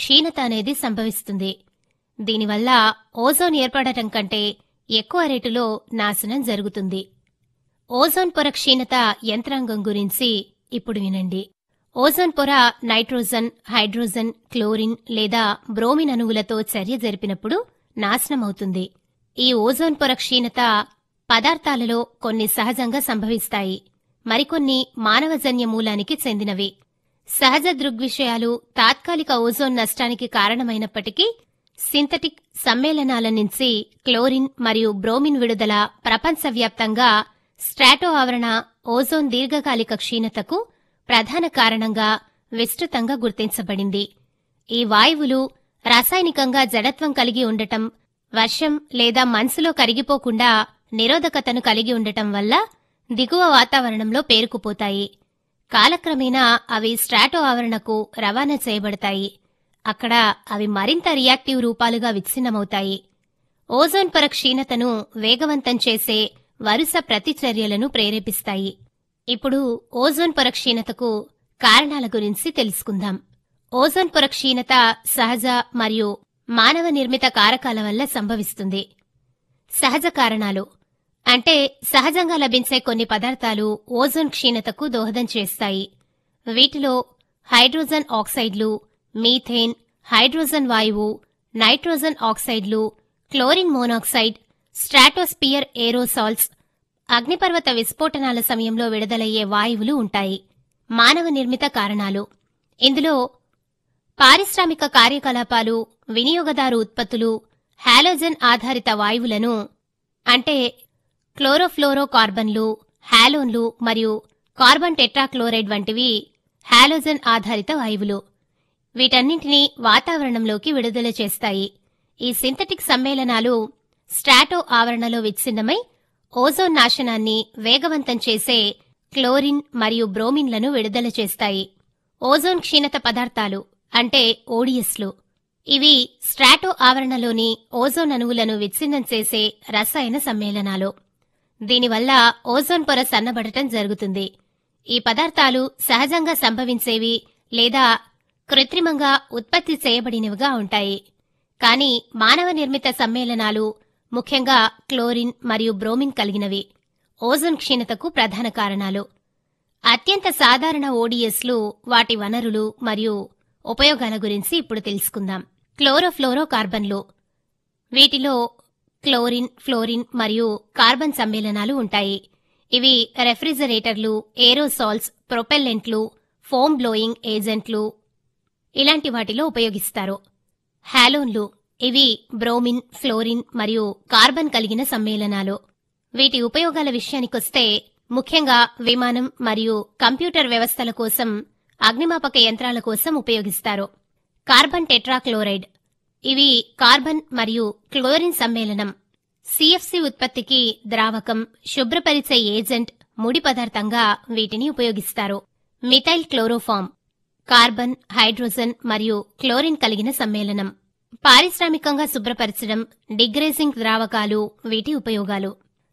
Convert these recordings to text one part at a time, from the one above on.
క్షీణత అనేది సంభవిస్తుంది దీనివల్ల ఓజోన్ ఏర్పడటం కంటే ఎక్కువ రేటులో నాశనం జరుగుతుంది ఓజోన్ పొర క్షీణత యంత్రాంగం గురించి ఇప్పుడు వినండి ఓజోన్ పొర నైట్రోజన్ హైడ్రోజన్ క్లోరిన్ లేదా బ్రోమిన్ అణువులతో చర్య జరిపినప్పుడు నాశనమవుతుంది ఈ ఓజోన్ పొర క్షీణత పదార్థాలలో కొన్ని సహజంగా సంభవిస్తాయి మరికొన్ని మానవజన్య మూలానికి చెందినవి సహజ దృగ్విషయాలు తాత్కాలిక ఓజోన్ నష్టానికి కారణమైనప్పటికీ సింథటిక్ సమ్మేళనాల నుంచి క్లోరిన్ మరియు బ్రోమిన్ విడుదల ప్రపంచవ్యాప్తంగా స్ట్రాటో ఆవరణ ఓజోన్ దీర్ఘకాలిక క్షీణతకు ప్రధాన కారణంగా విస్తృతంగా గుర్తించబడింది ఈ వాయువులు రాసాయనికంగా జడత్వం కలిగి ఉండటం వర్షం లేదా మంచులో కరిగిపోకుండా నిరోధకతను కలిగి ఉండటం వల్ల దిగువ వాతావరణంలో పేరుకుపోతాయి కాలక్రమేణా అవి స్ట్రాటో ఆవరణకు రవాణా చేయబడతాయి అక్కడ అవి మరింత రియాక్టివ్ రూపాలుగా విచ్ఛిన్నమవుతాయి ఓజోన్ పొర క్షీణతను వేగవంతం చేసే వరుస ప్రతిచర్యలను ప్రేరేపిస్తాయి ఇప్పుడు ఓజోన్ పొర క్షీణతకు కారణాల గురించి తెలుసుకుందాం ఓజోన్ పొర క్షీణత సహజ మరియు మానవ నిర్మిత కారకాల వల్ల సంభవిస్తుంది సహజ కారణాలు అంటే సహజంగా లభించే కొన్ని పదార్థాలు ఓజోన్ క్షీణతకు దోహదం చేస్తాయి వీటిలో హైడ్రోజన్ ఆక్సైడ్లు మీథేన్ హైడ్రోజన్ వాయువు నైట్రోజన్ ఆక్సైడ్లు క్లోరిన్ మోనాక్సైడ్ స్ట్రాటోస్పియర్ ఏరోసాల్స్ అగ్నిపర్వత విస్ఫోటనాల సమయంలో విడుదలయ్యే వాయువులు ఉంటాయి మానవ నిర్మిత కారణాలు ఇందులో పారిశ్రామిక కార్యకలాపాలు వినియోగదారు ఉత్పత్తులు హాలోజన్ ఆధారిత వాయువులను అంటే క్లోరోఫ్లోరో కార్బన్లు హాలోన్లు మరియు కార్బన్ టెట్రాక్లోరైడ్ వంటివి హాలోజన్ ఆధారిత వాయువులు వీటన్నింటినీ వాతావరణంలోకి విడుదల చేస్తాయి ఈ సింథటిక్ సమ్మేళనాలు స్ట్రాటో ఆవరణలో విచ్ఛిన్నమై ఓజోన్ నాశనాన్ని వేగవంతం చేసే క్లోరిన్ మరియు బ్రోమిన్లను విడుదల చేస్తాయి ఓజోన్ క్షీణత పదార్థాలు అంటే ఓడిఎస్లు ఇవి స్ట్రాటో ఆవరణలోని ఓజోన్ అణువులను విచ్ఛిన్నం చేసే రసాయన సమ్మేళనాలు దీనివల్ల ఓజోన్ పొర సన్నబడటం జరుగుతుంది ఈ పదార్థాలు సహజంగా సంభవించేవి లేదా కృత్రిమంగా ఉత్పత్తి చేయబడినవిగా ఉంటాయి కానీ మానవ నిర్మిత సమ్మేళనాలు ముఖ్యంగా క్లోరిన్ మరియు బ్రోమిన్ కలిగినవి ఓజోన్ క్షీణతకు ప్రధాన కారణాలు అత్యంత సాధారణ ఓడిఎస్లు వాటి వనరులు మరియు ఉపయోగాల గురించి ఇప్పుడు తెలుసుకుందాం క్లోరోఫ్లోరో కార్బన్లు వీటిలో క్లోరిన్ ఫ్లోరిన్ మరియు కార్బన్ సమ్మేళనాలు ఉంటాయి ఇవి రెఫ్రిజరేటర్లు ఏరోసాల్స్ ప్రొపెల్లెంట్లు ఫోమ్ బ్లోయింగ్ ఏజెంట్లు ఇలాంటి వాటిలో ఉపయోగిస్తారు హాలోన్లు ఇవి బ్రోమిన్ ఫ్లోరిన్ మరియు కార్బన్ కలిగిన సమ్మేళనాలు వీటి ఉపయోగాల విషయానికొస్తే ముఖ్యంగా విమానం మరియు కంప్యూటర్ వ్యవస్థల కోసం అగ్నిమాపక యంత్రాల కోసం ఉపయోగిస్తారు కార్బన్ టెట్రాక్లోరైడ్ ఇవి కార్బన్ మరియు క్లోరిన్ సమ్మేళనం సిఎఫ్సి ఉత్పత్తికి ద్రావకం శుభ్రపరిచే ఏజెంట్ ముడి పదార్థంగా వీటిని ఉపయోగిస్తారు మిథైల్ క్లోరోఫామ్ కార్బన్ హైడ్రోజన్ మరియు క్లోరిన్ కలిగిన సమ్మేళనం పారిశ్రామికంగా శుభ్రపరచడం డిగ్రేజింగ్ ద్రావకాలు వీటి ఉపయోగాలు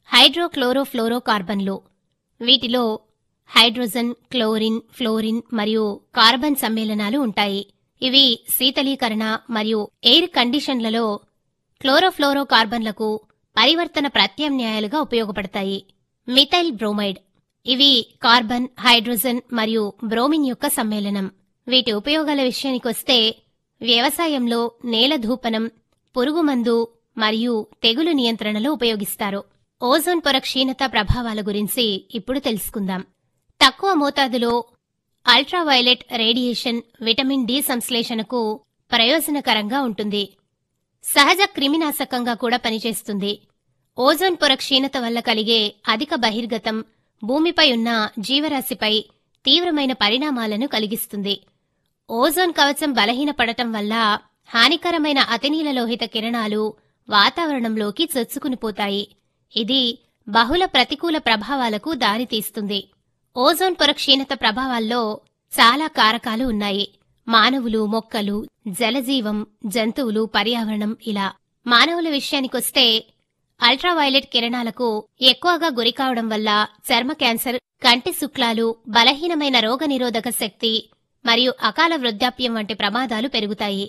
హైడ్రోక్లోరోఫ్లోరోకార్బన్లు వీటిలో హైడ్రోజన్ క్లోరిన్ ఫ్లోరిన్ మరియు కార్బన్ సమ్మేళనాలు ఉంటాయి ఇవి శీతలీకరణ మరియు ఎయిర్ కండిషన్లలో క్లోరోఫ్లోరోకార్బన్లకు పరివర్తన ప్రత్యామ్నాయాలుగా ఉపయోగపడతాయి మిథైల్ బ్రోమైడ్ ఇవి కార్బన్ హైడ్రోజన్ మరియు బ్రోమిన్ యొక్క సమ్మేళనం వీటి ఉపయోగాల విషయానికొస్తే వ్యవసాయంలో నేల ధూపనం పురుగుమందు మరియు తెగులు నియంత్రణలో ఉపయోగిస్తారు ఓజోన్ పొర క్షీణత ప్రభావాల గురించి ఇప్పుడు తెలుసుకుందాం తక్కువ మోతాదులో అల్ట్రావైలెట్ రేడియేషన్ విటమిన్ డి సంశ్లేషణకు ప్రయోజనకరంగా ఉంటుంది సహజ క్రిమినాశకంగా కూడా పనిచేస్తుంది ఓజోన్ పొర క్షీణత వల్ల కలిగే అధిక బహిర్గతం భూమిపై ఉన్న జీవరాశిపై తీవ్రమైన పరిణామాలను కలిగిస్తుంది ఓజోన్ కవచం బలహీనపడటం వల్ల హానికరమైన అతినీలలోహిత కిరణాలు వాతావరణంలోకి చొచ్చుకునిపోతాయి ఇది బహుళ ప్రతికూల ప్రభావాలకు దారితీస్తుంది ఓజోన్ పొర క్షీణత ప్రభావాల్లో చాలా కారకాలు ఉన్నాయి మానవులు మొక్కలు జలజీవం జంతువులు పర్యావరణం ఇలా మానవుల విషయానికొస్తే అల్ట్రావైలెట్ కిరణాలకు ఎక్కువగా గురికావడం వల్ల చర్మ క్యాన్సర్ కంటి శుక్లాలు బలహీనమైన రోగనిరోధక శక్తి మరియు అకాల వృద్ధాప్యం వంటి ప్రమాదాలు పెరుగుతాయి